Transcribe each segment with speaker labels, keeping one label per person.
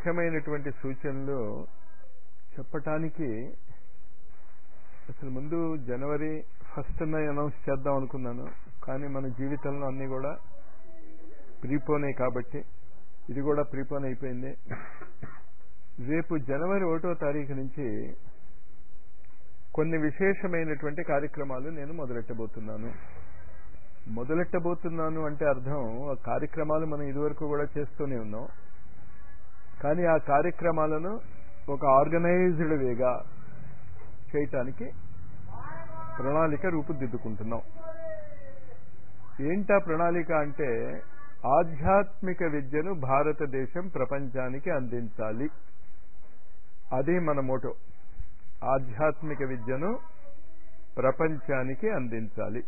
Speaker 1: ముఖ్యమైనటువంటి సూచనలు చెప్పటానికి అసలు ముందు జనవరి ఫస్ట్ అనౌన్స్ చేద్దాం అనుకున్నాను కానీ మన జీవితంలో అన్నీ కూడా ప్రీపోనే కాబట్టి ఇది కూడా ప్రీపోన్ అయిపోయింది రేపు జనవరి ఒకటో తారీఖు నుంచి కొన్ని విశేషమైనటువంటి కార్యక్రమాలు నేను మొదలెట్టబోతున్నాను మొదలెట్టబోతున్నాను అంటే అర్థం ఆ కార్యక్రమాలు మనం ఇదివరకు కూడా చేస్తూనే ఉన్నాం కానీ ఆ కార్యక్రమాలను ఒక ఆర్గనైజ్డ్ వేగా చేయటానికి ప్రణాళిక రూపుదిద్దుకుంటున్నాం ఏంటా ప్రణాళిక అంటే ఆధ్యాత్మిక విద్యను భారతదేశం ప్రపంచానికి అందించాలి అదే మన మోటో ఆధ్యాత్మిక విద్యను ప్రపంచానికి అందించాలి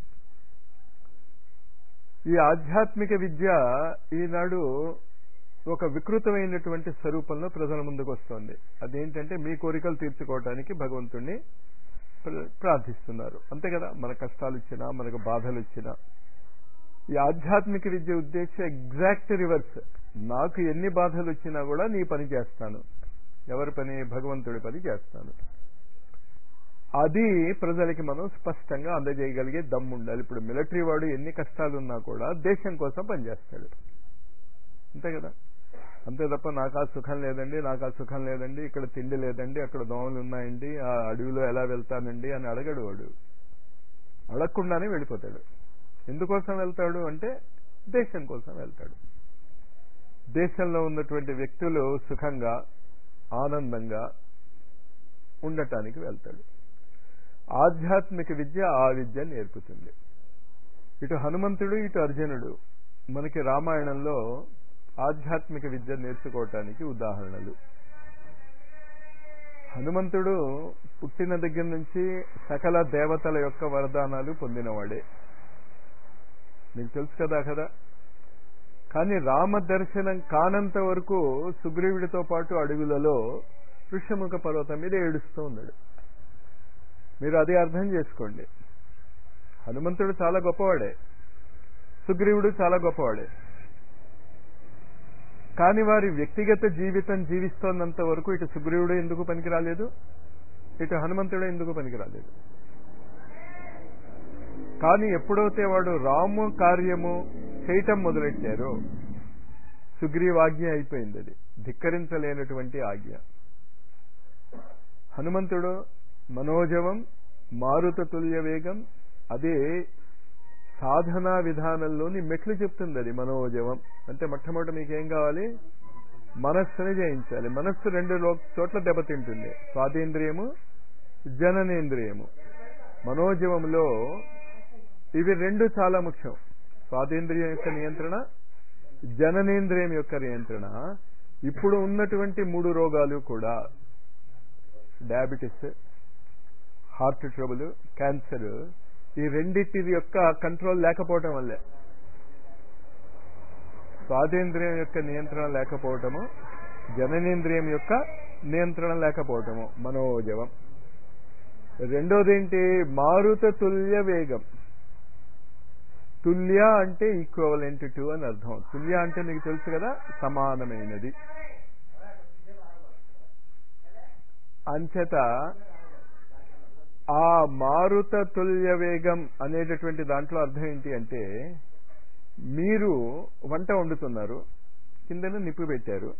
Speaker 1: ఈ ఆధ్యాత్మిక విద్య ఈనాడు ఒక వికృతమైనటువంటి స్వరూపంలో ప్రజల ముందుకు వస్తోంది అదేంటంటే మీ కోరికలు తీర్చుకోవడానికి భగవంతుణ్ణి ప్రార్థిస్తున్నారు అంతే కదా మన కష్టాలు వచ్చినా మనకు బాధలు వచ్చినా ఈ ఆధ్యాత్మిక విద్య ఉద్దేశం ఎగ్జాక్ట్ రివర్స్ నాకు ఎన్ని బాధలు వచ్చినా కూడా నీ పని చేస్తాను ఎవరి పని భగవంతుడి పని చేస్తాను అది ప్రజలకి మనం స్పష్టంగా అందజేయగలిగే దమ్ము ఉండాలి ఇప్పుడు మిలిటరీ వాడు ఎన్ని కష్టాలు ఉన్నా కూడా దేశం కోసం పనిచేస్తాడు అంతే కదా అంతే తప్ప నాకు ఆ సుఖం లేదండి నాకు ఆ సుఖం లేదండి ఇక్కడ తిండి లేదండి అక్కడ దోమలు ఉన్నాయండి ఆ అడవిలో ఎలా వెళ్తానండి అని అడగడు వాడు అడగకుండానే వెళ్ళిపోతాడు ఎందుకోసం వెళ్తాడు అంటే దేశం కోసం వెళ్తాడు దేశంలో ఉన్నటువంటి వ్యక్తులు సుఖంగా ఆనందంగా ఉండటానికి వెళ్తాడు ఆధ్యాత్మిక విద్య ఆ విద్య నేర్పుతుంది ఇటు హనుమంతుడు ఇటు అర్జునుడు మనకి రామాయణంలో ఆధ్యాత్మిక విద్య నేర్చుకోవటానికి ఉదాహరణలు హనుమంతుడు పుట్టిన దగ్గర నుంచి సకల దేవతల యొక్క వరదానాలు పొందినవాడే మీకు తెలుసు కదా కదా కానీ రామ దర్శనం కానంత వరకు సుగ్రీవుడితో పాటు అడవులలో ఋషముఖ పర్వతం మీద ఏడుస్తూ ఉన్నాడు మీరు అది అర్థం చేసుకోండి హనుమంతుడు చాలా గొప్పవాడే సుగ్రీవుడు చాలా గొప్పవాడే కానీ వారి వ్యక్తిగత జీవితం జీవిస్తోన్నంత వరకు ఇటు సుగ్రీవుడు ఎందుకు పనికి రాలేదు ఇటు హనుమంతుడు ఎందుకు పనికి రాలేదు కానీ ఎప్పుడైతే వాడు రాము కార్యము చేయటం మొదలెట్టారో సుగ్రీవాజ్ఞ అయిపోయింది అది ధిక్కరించలేనటువంటి ఆజ్ఞ హనుమంతుడు మనోజవం మారుత తుల్య వేగం అదే సాధనా విధానంలోని మెట్లు చెప్తుంది అది మనోజవం అంటే మొట్టమొదటి మీకేం కావాలి మనస్సుని జయించాలి మనస్సు రెండు చోట్ల దెబ్బతింటుంది స్వాతేంద్రియము జననేంద్రియము మనోజవంలో ఇవి రెండు చాలా ముఖ్యం స్వాతేంద్రియం యొక్క నియంత్రణ జననేంద్రియం యొక్క నియంత్రణ ఇప్పుడు ఉన్నటువంటి మూడు రోగాలు కూడా డయాబెటిస్ హార్ట్ ట్రబుల్ క్యాన్సర్ ఈ రెండింటి యొక్క కంట్రోల్ లేకపోవటం వల్లే స్వాతేంద్రియం యొక్క నియంత్రణ లేకపోవటము జననేంద్రియం యొక్క నియంత్రణ లేకపోవటము మనోజవం రెండోది ఏంటి మారుత తుల్య వేగం తుల్య అంటే ఈక్వలెంట్ టు అని అర్థం తుల్య అంటే మీకు తెలుసు కదా సమానమైనది అంచేత ఆ మారుత తుల్య వేగం అనేటటువంటి దాంట్లో అర్థం ఏంటి అంటే మీరు వంట వండుతున్నారు కిందన నిప్పు పెట్టారు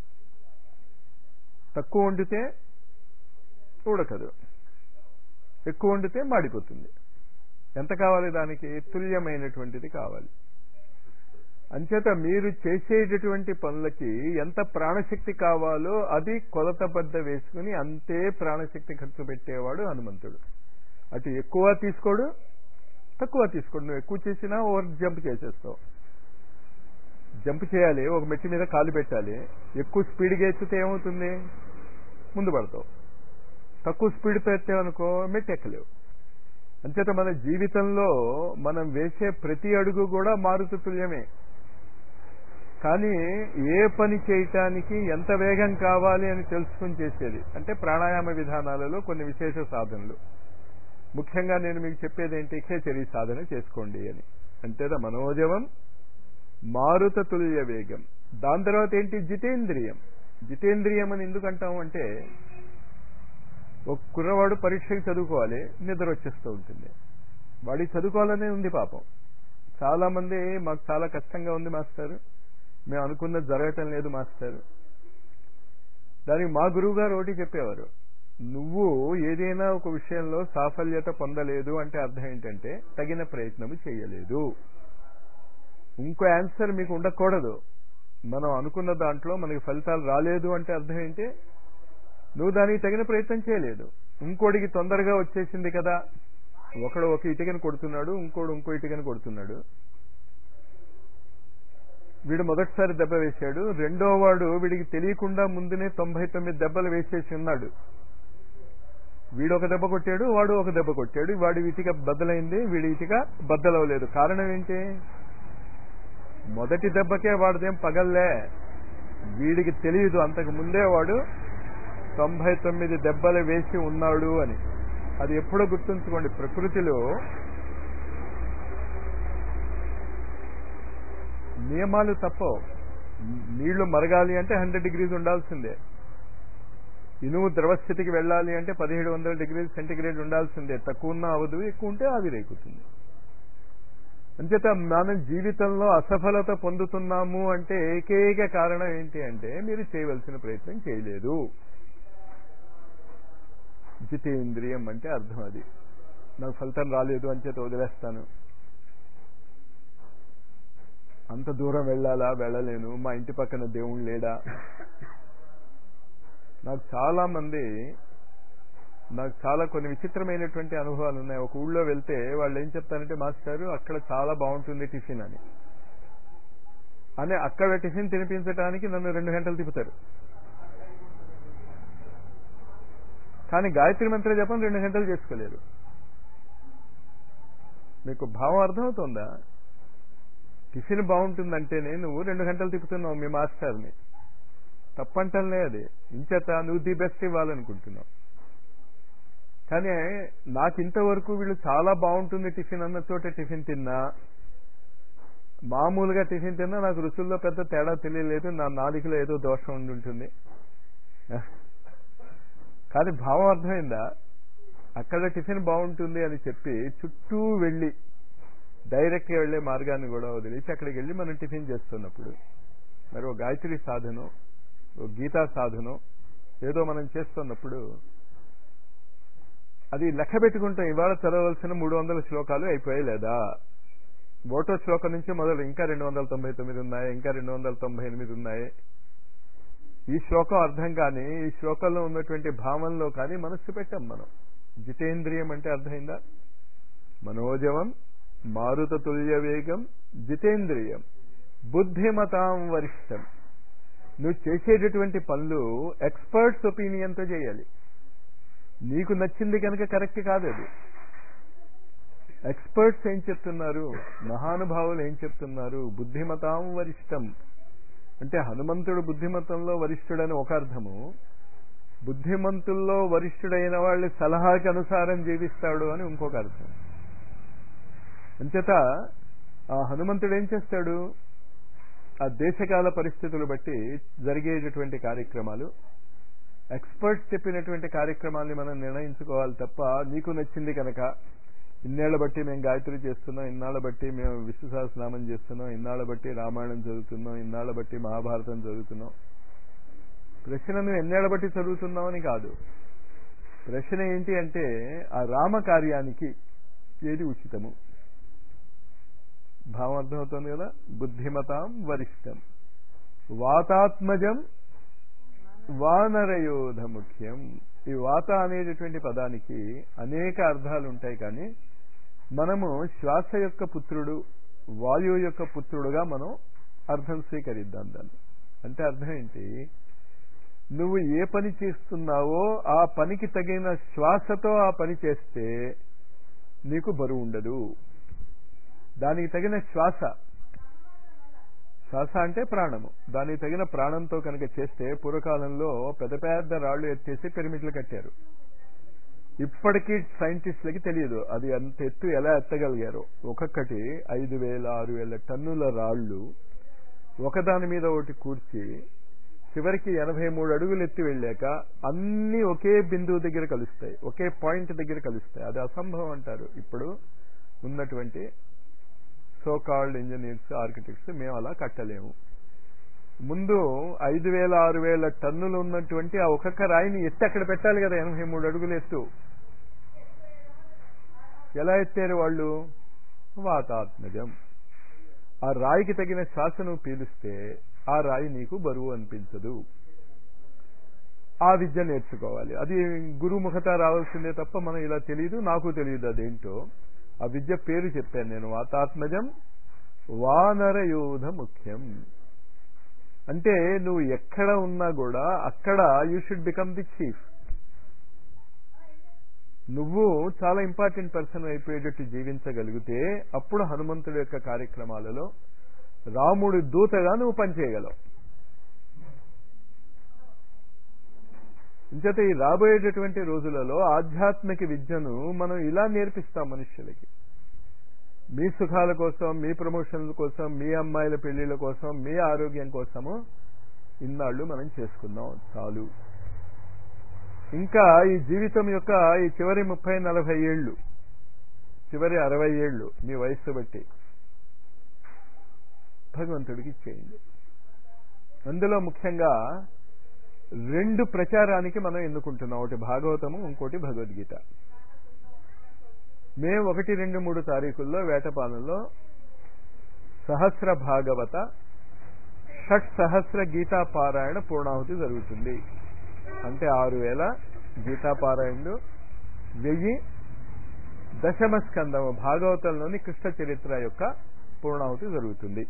Speaker 1: తక్కువ వండితే ఉడకదు ఎక్కువ వండితే మాడిపోతుంది ఎంత కావాలి దానికి తుల్యమైనటువంటిది కావాలి అంచేత మీరు చేసేటటువంటి పనులకి ఎంత ప్రాణశక్తి కావాలో అది కొలతబద్ద వేసుకుని అంతే ప్రాణశక్తి ఖర్చు పెట్టేవాడు హనుమంతుడు అటు ఎక్కువ తీసుకోడు తక్కువ తీసుకోడు నువ్వు ఎక్కువ చేసినా ఓవర్ జంప్ చేసేస్తావు జంప్ చేయాలి ఒక మెట్టి మీద కాలు పెట్టాలి ఎక్కువ స్పీడ్గా ఎత్తితే ఏమవుతుంది ముందు పడతావు తక్కువ స్పీడ్తో ఎత్తావనుకో మెట్టి ఎక్కలేవు అంచేత మన జీవితంలో మనం వేసే ప్రతి అడుగు కూడా మారుతు తుల్యమే కానీ ఏ పని చేయటానికి ఎంత వేగం కావాలి అని తెలుసుకుని చేసేది అంటే ప్రాణాయామ విధానాలలో కొన్ని విశేష సాధనలు ముఖ్యంగా నేను మీకు చెప్పేది ఏంటి ఖేచరీ సాధన చేసుకోండి అని అంతేదా మనోజవం మారుత తుల్య వేగం దాని తర్వాత ఏంటి జితేంద్రియం జితేంద్రియం అని ఎందుకు అంటాం అంటే ఒక కుర్రవాడు పరీక్షకి చదువుకోవాలి నిద్ర వచ్చేస్తూ ఉంటుంది వాడికి చదువుకోవాలనే ఉంది పాపం చాలా మంది మాకు చాలా కష్టంగా ఉంది మాస్టర్ మేము అనుకున్నది జరగటం లేదు మాస్టర్ దానికి మా గురువు గారు ఒకటి చెప్పేవారు నువ్వు ఏదైనా ఒక విషయంలో సాఫల్యత పొందలేదు అంటే అర్థం ఏంటంటే తగిన ప్రయత్నము చేయలేదు ఇంకో ఆన్సర్ మీకు ఉండకూడదు మనం అనుకున్న దాంట్లో మనకి ఫలితాలు రాలేదు అంటే అర్థం ఏంటి నువ్వు దానికి తగిన ప్రయత్నం చేయలేదు ఇంకోటికి తొందరగా వచ్చేసింది కదా ఒకడు ఒక ఇటుకని కొడుతున్నాడు ఇంకోడు ఇంకో ఇటుకని కొడుతున్నాడు వీడు మొదటిసారి దెబ్బ వేశాడు రెండో వాడు వీడికి తెలియకుండా ముందునే తొంభై తొమ్మిది దెబ్బలు వేసేసి ఉన్నాడు వీడు ఒక దెబ్బ కొట్టాడు వాడు ఒక దెబ్బ కొట్టాడు వాడి ఇటుక బద్దలైంది వీడి ఇటుక బద్దలవలేదు కారణం ఏంటి మొదటి దెబ్బకే వాడిదేం పగల్లే వీడికి తెలియదు అంతకు ముందే వాడు తొంభై తొమ్మిది దెబ్బలు వేసి ఉన్నాడు అని అది ఎప్పుడో గుర్తుంచుకోండి ప్రకృతిలో నియమాలు తప్పవు నీళ్లు మరగాలి అంటే హండ్రెడ్ డిగ్రీస్ ఉండాల్సిందే ఇనుము ద్రవస్థితికి వెళ్ళాలి అంటే పదిహేడు వందల డిగ్రీ సెంటిగ్రేడ్ ఉండాల్సిందే తక్కువ ఉన్న అవదు ఎక్కువ ఉంటే ఆవిరైపోతుంది అంచేత మనం జీవితంలో అసఫలత పొందుతున్నాము అంటే ఏకైక కారణం ఏంటి అంటే మీరు చేయవలసిన ప్రయత్నం చేయలేదు జితేంద్రియం అంటే అర్థం అది నాకు ఫలితం రాలేదు అని చేత వదిలేస్తాను అంత దూరం వెళ్ళాలా వెళ్ళలేను మా ఇంటి పక్కన దేవుడు లేడా నాకు చాలా మంది నాకు చాలా కొన్ని విచిత్రమైనటువంటి అనుభవాలు ఉన్నాయి ఒక ఊళ్ళో వెళ్తే వాళ్ళు ఏం చెప్తారంటే మాస్టారు అక్కడ చాలా బాగుంటుంది టిఫిన్ అని అని అక్కడ టిఫిన్ తినిపించడానికి నన్ను రెండు గంటలు తిప్పుతారు కానీ గాయత్రి మంత్ర జపం రెండు గంటలు చేసుకోలేరు మీకు భావం అర్థమవుతుందా టిఫిన్ బాగుంటుందంటేనే నువ్వు రెండు గంటలు తిప్పుతున్నావు మీ మాస్టర్ని తప్పంటలే అది ఇంచేత నువ్వు ది బెస్ట్ ఇవ్వాలనుకుంటున్నావు కానీ నాకు ఇంతవరకు వీళ్ళు చాలా బాగుంటుంది టిఫిన్ అన్న చోట టిఫిన్ తిన్నా మామూలుగా టిఫిన్ తిన్నా నాకు రుచుల్లో పెద్ద తేడా తెలియలేదు నా నాలుగులో ఏదో దోషం ఉండి ఉంటుంది కానీ భావం అర్థమైందా అక్కడ టిఫిన్ బాగుంటుంది అని చెప్పి చుట్టూ వెళ్ళి డైరెక్ట్గా వెళ్లే మార్గాన్ని కూడా వదిలేసి అక్కడికి వెళ్ళి మనం టిఫిన్ చేస్తున్నప్పుడు మరి ఒక గాయత్రి సాధనం ఒక గీతా సాధనం ఏదో మనం చేస్తున్నప్పుడు అది లెక్క పెట్టుకుంటాం ఇవాళ చదవలసిన మూడు వందల శ్లోకాలు అయిపోయాయి లేదా ఓటో శ్లోకం నుంచి మొదలు ఇంకా రెండు వందల తొంభై తొమ్మిది ఉన్నాయి ఇంకా రెండు వందల తొంభై ఎనిమిది ఉన్నాయి ఈ శ్లోకం అర్థం కానీ ఈ శ్లోకంలో ఉన్నటువంటి భావంలో కానీ మనస్సు పెట్టాం మనం జితేంద్రియం అంటే అర్థమైందా మనోజవం మారుత తుల్య వేగం జితేంద్రియం బుద్ధిమతాం వరిష్టం నువ్వు చేసేటటువంటి పనులు ఎక్స్పర్ట్స్ ఒపీనియన్తో చేయాలి నీకు నచ్చింది కనుక కరెక్ట్ కాదు అది ఎక్స్పర్ట్స్ ఏం చెప్తున్నారు మహానుభావులు ఏం చెప్తున్నారు బుద్ధిమతాం వరిష్టం అంటే హనుమంతుడు బుద్ధిమతంలో వరిష్ఠుడని ఒక అర్థము బుద్ధిమంతుల్లో వరిష్ఠుడైన వాళ్ళ సలహాకి అనుసారం జీవిస్తాడు అని ఇంకొక అర్థం అంచేత ఆ హనుమంతుడు ఏం చేస్తాడు ఆ దేశకాల పరిస్థితులు బట్టి జరిగేటటువంటి కార్యక్రమాలు ఎక్స్పర్ట్స్ చెప్పినటువంటి కార్యక్రమాల్ని మనం నిర్ణయించుకోవాలి తప్ప నీకు నచ్చింది కనుక ఇన్నేళ్ల బట్టి మేము గాయత్రి చేస్తున్నాం ఇన్నాళ్ళ బట్టి మేము విష్ణు సహస్రనామం చేస్తున్నాం ఇన్నాళ్ళ బట్టి రామాయణం చదువుతున్నాం ఇన్నాళ్ళ బట్టి మహాభారతం చదువుతున్నాం ప్రశ్న నువ్వు ఎన్నేళ్ల బట్టి చదువుతున్నావు అని కాదు ప్రశ్న ఏంటి అంటే ఆ రామ కార్యానికి ఏది ఉచితము భావం అర్థమవుతుంది కదా బుద్ధిమతాం వరిష్టం వాతాత్మజం వానరయోధ ముఖ్యం ఈ వాత అనేటటువంటి పదానికి అనేక అర్థాలు ఉంటాయి కానీ మనము శ్వాస యొక్క పుత్రుడు వాయువు యొక్క పుత్రుడుగా మనం అర్థం స్వీకరిద్దాం దాన్ని అంటే అర్థం ఏంటి నువ్వు ఏ పని చేస్తున్నావో ఆ పనికి తగిన శ్వాసతో ఆ పని చేస్తే నీకు బరువు ఉండదు దానికి తగిన శ్వాస శ్వాస అంటే ప్రాణము దానికి తగిన ప్రాణంతో కనుక చేస్తే పూర్వకాలంలో పెద్ద పెద్ద రాళ్లు ఎత్తేసి పిరమిడ్లు కట్టారు ఇప్పటికీ సైంటిస్టులకి తెలియదు అది అంత ఎత్తు ఎలా ఎత్తగలిగారు ఒక్కొక్కటి ఐదు వేల ఆరు వేల టన్నుల రాళ్లు ఒకదాని మీద ఒకటి కూర్చి చివరికి ఎనభై మూడు అడుగులు ఎత్తి వెళ్ళాక అన్ని ఒకే బిందువు దగ్గర కలుస్తాయి ఒకే పాయింట్ దగ్గర కలుస్తాయి అది అసంభవం అంటారు ఇప్పుడు ఉన్నటువంటి సో కాల్డ్ ఇంజనీర్స్ ఆర్కిటెక్ట్స్ మేము అలా కట్టలేము ముందు ఐదు వేల ఆరు వేల టన్నులు ఉన్నటువంటి ఆ ఒక్కొక్క రాయిని ఎత్తి అక్కడ పెట్టాలి కదా ఎనభై మూడు అడుగులు ఎత్తు ఎలా ఎత్తారు వాళ్ళు వాతాత్మజం ఆ రాయికి తగిన శ్వాసను పీలిస్తే ఆ రాయి నీకు బరువు అనిపించదు ఆ విద్య నేర్చుకోవాలి అది గురుముఖత రావాల్సిందే తప్ప మనం ఇలా తెలియదు నాకు తెలియదు అదేంటో ఆ విద్య పేరు చెప్పాను నేను వాతాత్మజం వానరయోధ ముఖ్యం అంటే నువ్వు ఎక్కడ ఉన్నా కూడా అక్కడ you should become the chief నువ్వు చాలా ఇంపార్టెంట్ పర్సన్ అయిపోయేటట్టు జీవించగలిగితే అప్పుడు హనుమంతుడి యొక్క కార్యక్రమాలలో రాముడి దూతగా నువ్వు పనిచేయగలవు ఇంచేత ఈ రాబోయేటటువంటి రోజులలో ఆధ్యాత్మిక విద్యను మనం ఇలా నేర్పిస్తాం మనుష్యులకి మీ సుఖాల కోసం మీ ప్రమోషన్ల కోసం మీ అమ్మాయిల పెళ్లిళ్ళ కోసం మీ ఆరోగ్యం కోసము ఇన్నాళ్ళు మనం చేసుకుందాం చాలు ఇంకా ఈ జీవితం యొక్క ఈ చివరి ముప్పై నలభై ఏళ్ళు చివరి అరవై ఏళ్ళు మీ వయస్సు బట్టి భగవంతుడికి ఇచ్చేయండి అందులో ముఖ్యంగా రెండు ప్రచారానికి మనం ఎన్నుకుంటున్నాం ఒకటి భాగవతము ఇంకోటి భగవద్గీత మే ఒకటి రెండు మూడు తారీఖుల్లో వేటపాలెంలో సహస్ర భాగవత షట్ సహస్ర గీతా పారాయణ పూర్ణాహుతి జరుగుతుంది అంటే ఆరు వేల గీతాపారాయణుడు వెయ్యి దశమ స్కందము భాగవతంలోని కృష్ణ చరిత్ర యొక్క పూర్ణాహుతి జరుగుతుంది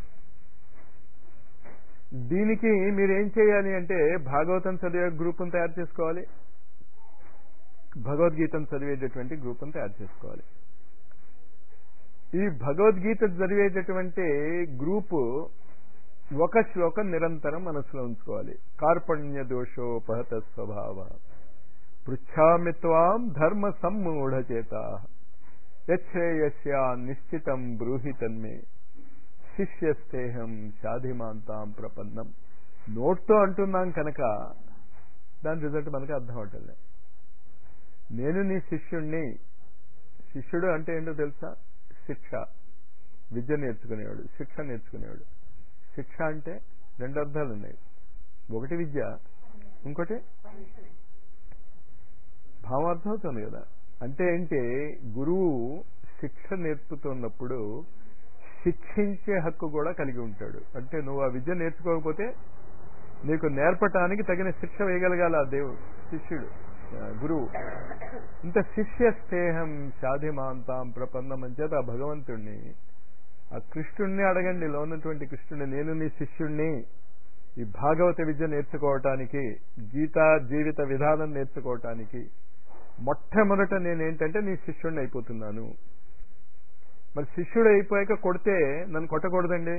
Speaker 1: దీనికి మీరు ఏం చేయాలి అంటే భాగవతం చదివే గ్రూపును తయారు చేసుకోవాలి భగవద్గీతను చదివేటటువంటి గ్రూపును తయారు చేసుకోవాలి ఈ భగవద్గీత చదివేటటువంటి గ్రూపు ఒక శ్లోకం నిరంతరం మనసులో ఉంచుకోవాలి కార్పణ్య దోషోపహత స్వభావ పృచ్ఛామి త్వాం ధర్మ సమ్మూఢ చేత యశ్రేయస్యా నిశ్చితం బ్రూహి తన్మే శిష్యస్తేహం సాధిమాంతాం ప్రపన్నం నోట్తో అంటున్నాం కనుక దాని రిజల్ట్ మనకి అర్థం అవటంలే నేను నీ శిష్యుణ్ణి శిష్యుడు అంటే ఏంటో తెలుసా శిక్ష విద్య నేర్చుకునేవాడు శిక్ష నేర్చుకునేవాడు శిక్ష అంటే రెండు అర్థాలు ఉన్నాయి ఒకటి విద్య ఇంకోటి భావం అర్థమవుతుంది కదా అంటే ఏంటి గురువు శిక్ష నేర్పుతున్నప్పుడు శిక్షించే హక్కు కూడా కలిగి ఉంటాడు అంటే నువ్వు ఆ విద్య నేర్చుకోకపోతే నీకు నేర్పటానికి తగిన శిక్ష వేయగలగాల ఆ దేవుడు శిష్యుడు గురువు ఇంత శిష్య స్నేహం సాధిమాంతాం ప్రపన్నం అని చేత ఆ భగవంతుణ్ణి ఆ కృష్ణుణ్ణి అడగండి లో ఉన్నటువంటి కృష్ణుడిని నేను నీ శిష్యుణ్ణి ఈ భాగవత విద్య నేర్చుకోవటానికి గీతా జీవిత విధానం నేర్చుకోవటానికి మొట్టమొదట నేనేంటంటే నీ శిష్యుణ్ణి అయిపోతున్నాను మరి శిష్యుడు అయిపోయాక కొడితే నన్ను కొట్టకూడదండి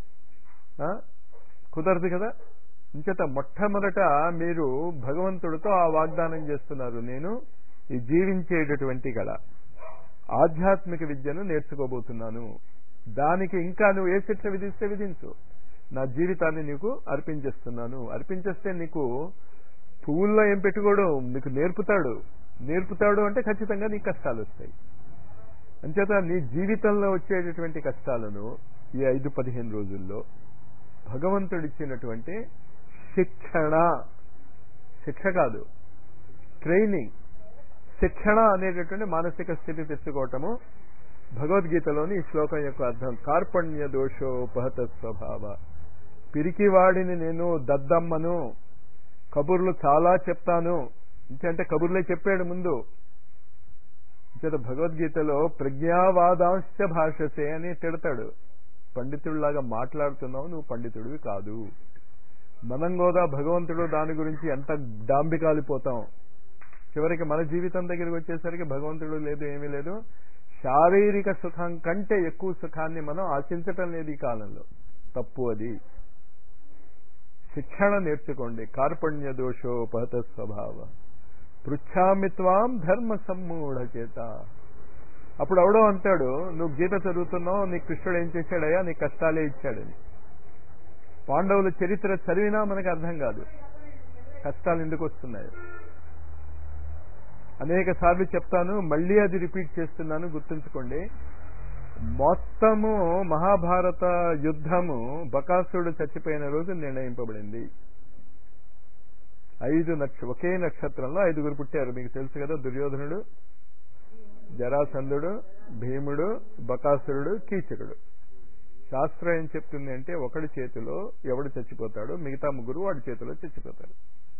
Speaker 1: కుదరదు కదా ఇంచేత మొట్టమొదట మీరు భగవంతుడితో ఆ వాగ్దానం చేస్తున్నారు నేను ఈ జీవించేటటువంటి గల ఆధ్యాత్మిక విద్యను నేర్చుకోబోతున్నాను దానికి ఇంకా నువ్వు ఏ శిక్ష విధిస్తే విధించు నా జీవితాన్ని నీకు అర్పించేస్తున్నాను అర్పించేస్తే నీకు పువ్వుల్లో ఏం పెట్టుకోడు నీకు నేర్పుతాడు నేర్పుతాడు అంటే ఖచ్చితంగా నీకు కష్టాలు వస్తాయి అంచేత నీ జీవితంలో వచ్చేటటువంటి కష్టాలను ఈ ఐదు పదిహేను రోజుల్లో భగవంతుడిచ్చినటువంటి శిక్షణ శిక్ష కాదు ట్రైనింగ్ శిక్షణ అనేటటువంటి మానసిక స్థితి తెచ్చుకోవటము భగవద్గీతలోని ఈ శ్లోకం యొక్క అర్థం కార్పణ్య దోషోపహత స్వభావ పిరికివాడిని నేను దద్దమ్మను కబుర్లు చాలా చెప్తాను అంటే కబుర్లే చెప్పాడు ముందు చేత భగవద్గీతలో ప్రజ్ఞావాదాంశ భాషసే అని తిడతాడు పండితుడిలాగా మాట్లాడుతున్నావు నువ్వు పండితుడివి కాదు మనం కూడా భగవంతుడు దాని గురించి ఎంత డాంబికాలిపోతాం చివరికి మన జీవితం దగ్గరికి వచ్చేసరికి భగవంతుడు లేదు ఏమీ లేదు శారీరక సుఖం కంటే ఎక్కువ సుఖాన్ని మనం ఆశించటం లేదు ఈ కాలంలో తప్పు అది శిక్షణ నేర్చుకోండి కార్పణ్య దోషోపహత స్వభావ పృచ్ఛామిత్వాం ధర్మ సమ్మూఢ చేత అప్పుడు ఎవడో అంటాడు నువ్వు గీత చదువుతున్నావు నీ కృష్ణుడు ఏం చేశాడయ్యా నీ కష్టాలే ఇచ్చాడని పాండవుల చరిత్ర చదివినా మనకు అర్థం కాదు కష్టాలు ఎందుకు వస్తున్నాయి అనేక సార్లు చెప్తాను మళ్ళీ అది రిపీట్ చేస్తున్నాను గుర్తుంచుకోండి మొత్తము మహాభారత యుద్ధము బకాసురుడు చచ్చిపోయిన రోజు నిర్ణయింపబడింది ఐదు నక్ష ఒకే నక్షత్రంలో ఐదుగురు పుట్టారు మీకు తెలుసు కదా దుర్యోధనుడు జరాసంధుడు భీముడు బకాసురుడు కీచకుడు శాస్త్రం ఏం చెప్తుంది అంటే ఒకడి చేతిలో ఎవడు చచ్చిపోతాడో మిగతా ముగ్గురు వాడి చేతిలో చచ్చిపోతారు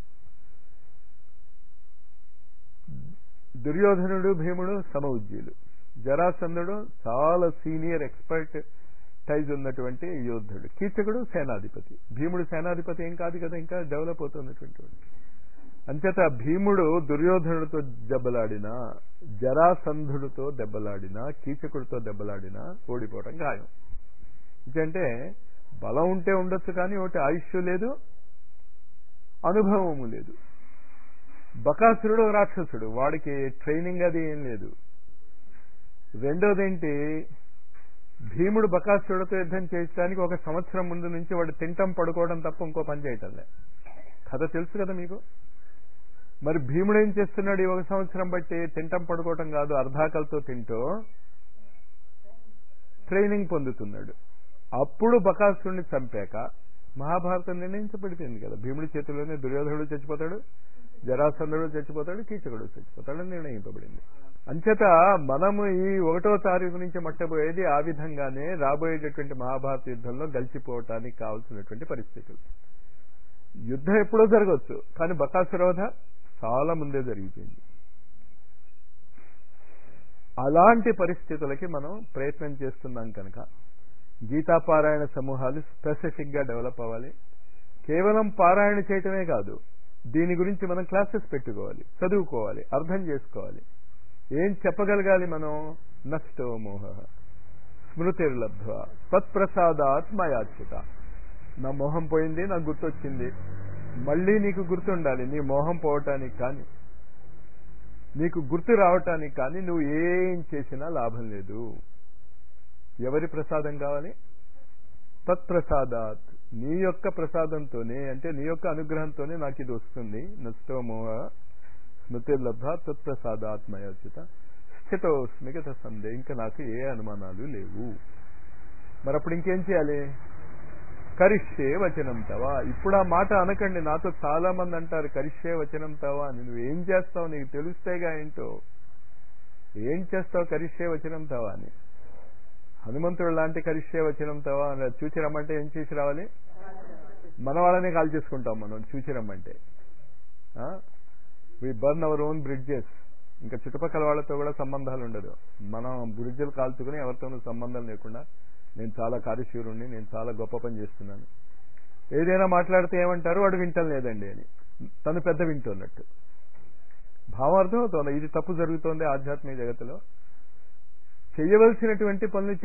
Speaker 1: దుర్యోధనుడు భీముడు సమఉజ్జీలు జరాసంధుడు చాలా సీనియర్ ఎక్స్పర్ట్ టైజ్ ఉన్నటువంటి యోధుడు కీచకుడు సేనాధిపతి భీముడు సేనాధిపతి ఏం కాదు కదా ఇంకా డెవలప్ అవుతున్నటువంటి వాడు అంచేత భీముడు దుర్యోధనుడితో దెబ్బలాడినా జరాసంధుడితో దెబ్బలాడినా కీచకుడితో దెబ్బలాడినా ఓడిపోవడం ఖాయం అంటే బలం ఉంటే ఉండొచ్చు కానీ ఒకటి ఆయుష్ లేదు అనుభవము లేదు బకాసురుడు రాక్షసుడు వాడికి ట్రైనింగ్ అది ఏం లేదు రెండోదేంటి భీముడు బకాసురుడితో యుద్ధం చేయడానికి ఒక సంవత్సరం ముందు నుంచి వాడు తింటం పడుకోవడం తప్ప ఇంకో పని చేయటంలే కథ తెలుసు కదా మీకు మరి భీముడు ఏం చేస్తున్నాడు ఈ ఒక సంవత్సరం బట్టి తింటం పడుకోవటం కాదు అర్ధాకలతో తింటూ ట్రైనింగ్ పొందుతున్నాడు అప్పుడు బకాసురుడిని చంపాక మహాభారతం నిర్ణయించబడిపోయింది కదా భీముడి చేతిలోనే దుర్యోధనుడు చచ్చిపోతాడు జరాసంధుడు చచ్చిపోతాడు కీచకుడు చచ్చిపోతాడు నిర్ణయింపబడింది అంచేత మనము ఈ ఒకటో తారీఖు నుంచి మట్టబోయేది ఆ విధంగానే రాబోయేటటువంటి మహాభారత యుద్ధంలో గెలిచిపోవటానికి కావాల్సినటువంటి పరిస్థితులు యుద్ధం ఎప్పుడో జరగవచ్చు కానీ బకాసురోధ చాలా ముందే జరిగిపోయింది అలాంటి పరిస్థితులకి మనం ప్రయత్నం చేస్తున్నాం కనుక గీతాపారాయణ సమూహాలు స్పెసిఫిక్ గా డెవలప్ అవ్వాలి కేవలం పారాయణ చేయటమే కాదు దీని గురించి మనం క్లాసెస్ పెట్టుకోవాలి చదువుకోవాలి అర్థం చేసుకోవాలి ఏం చెప్పగలగాలి మనం నష్టో మోహ స్మృతిర్లబ్ధ్వ తత్ప్రసాదాత్ మయాచ్యుత నా మోహం పోయింది నాకు గుర్తొచ్చింది మళ్ళీ నీకు గుర్తుండాలి నీ మోహం పోవటానికి కానీ నీకు గుర్తు రావటానికి కానీ నువ్వు ఏం చేసినా లాభం లేదు ఎవరి ప్రసాదం కావాలి తత్ప్రసాదాత్ నీ యొక్క ప్రసాదంతోనే అంటే నీ యొక్క అనుగ్రహంతోనే నాకు ఇది వస్తుంది నష్టోమోహ స్మృతిర్లబ్ధ తత్ప్రసాదాత్మయోచిత స్థితోస్మిగత సందే ఇంకా నాకు ఏ అనుమానాలు లేవు మరి అప్పుడు ఇంకేం చేయాలి కరిష్యే వచనం తవా ఇప్పుడు ఆ మాట అనకండి నాతో చాలా మంది అంటారు కరిష్యే వచనం తవా అని నువ్వు ఏం చేస్తావు నీకు తెలుస్తేగా ఏంటో ఏం చేస్తావు కరిష్యే వచనం తవా అని హనుమంతుడు లాంటి కరిష్యే వచనం తవా అని చూచి రమ్మంటే ఏం చేసి రావాలి మన వాళ్ళనే కాల్ చేసుకుంటాం మనం చూచి రమ్మంటే we burn our own bridges ఇంకా చుట్టుపక్కల వాళ్ళతో కూడా సంబంధాలు ఉండదు మనం బ్రిడ్జలు కాల్చుకుని ఎవరితోనూ సంబంధం లేకుండా నేను చాలా కార్యశూరుణ్ణి నేను చాలా గొప్ప పని చేస్తున్నాను ఏదైనా మాట్లాడితే ఏమంటారు వాడు వింటం లేదండి అని తను పెద్ద వింటున్నట్టు భావార్థం అవుతుంది ఇది తప్పు జరుగుతోంది ఆధ్యాత్మిక జగత్తులో చేయవలసినటువంటి పనులు